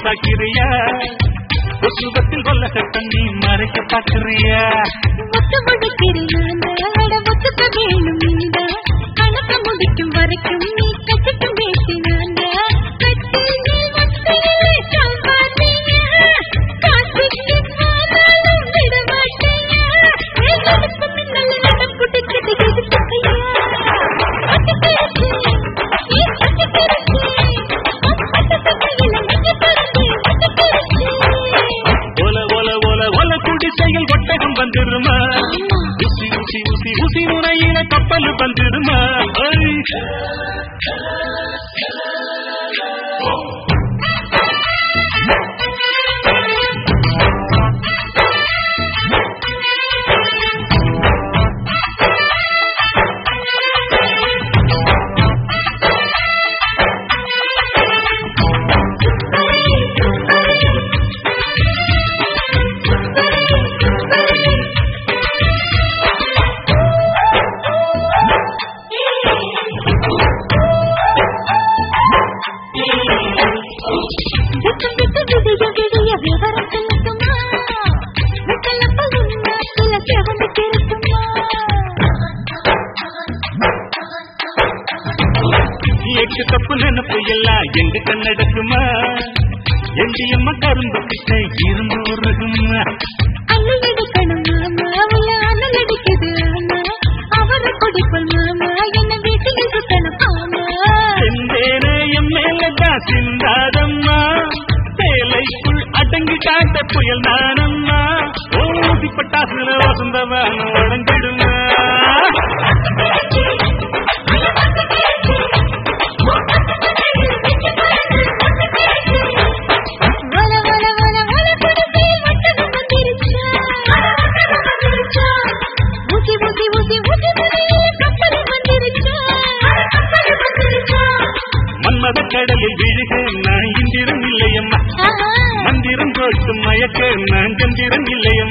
பாக்கிறியா கொசுவத்தில் கொல்ல தண்ணி மறைக்க பாக்குறியா ஒத்து முழுக்கிறியாண்ட அட ஒத்துக்க வேணும் இந்த கணக்க முடிக்கும் வரைக்கும் நீ கட்டிக்க வேட்டினாண்ட கட்டி நீ முத்திலே சம்பாத்தியா காசிக்கு போனாலும் விட மாட்டியா என் கடுப்பு மின்னல் நடம் புடிச்சது எதுக்குக்கையா ஒத்து பேசு நீ ஒத்து பேசு ஒத்து கையில நெஞ்சு பறந்து ஒத்து பேசு ஒல ஒல ஒல ஒல குடிசையில் ஒட்டகம் வந்துருமா உசி உசி உசி உசி முனையில கப்பல் வந்துருமா ஐ! விட்டு விட்டு விடிய விடிய விவரம் சொல்லட்டுமா விட்டலப்ப உன்னாக்குல செவந்து கிடக்குமா எட்டு தப்பு நினப்பு எல்லாம் எங்க கண்ணடக்குமா எண்டியம்மா கரும்பு கிட்ட இரும்பு உருகுமா அள்ளி எடுக்கணும் மாமா உள்ள அனல் அடிக்குது ஆமா அவரை குடிப்பல் மாமா என்ன வீட்டில் சுத்தணும் ஆமா செந்தேனே என் மேலதான் சிந்தாதம்மா சேலைக்குள் அடங்கி காட்ட புயல் நானம்மா ஓதி பட்டாசுல வசந்தவான உடஞ்சிடுமா வல வல வல வல குடிசை மட்டகம் வந்துருச்சா ஊசி ஊசி ஊசி ஊசி முனையில கப்பல் வந்துருச்சா கப்பல் வந்துருச்சா மன்மத கடலில் விழுக நான் இந்திரம் இல்லையம்மா ஆஹா மந்திரம் தோற்று மயக்க நான் கந்திரம் இல்லையம்மா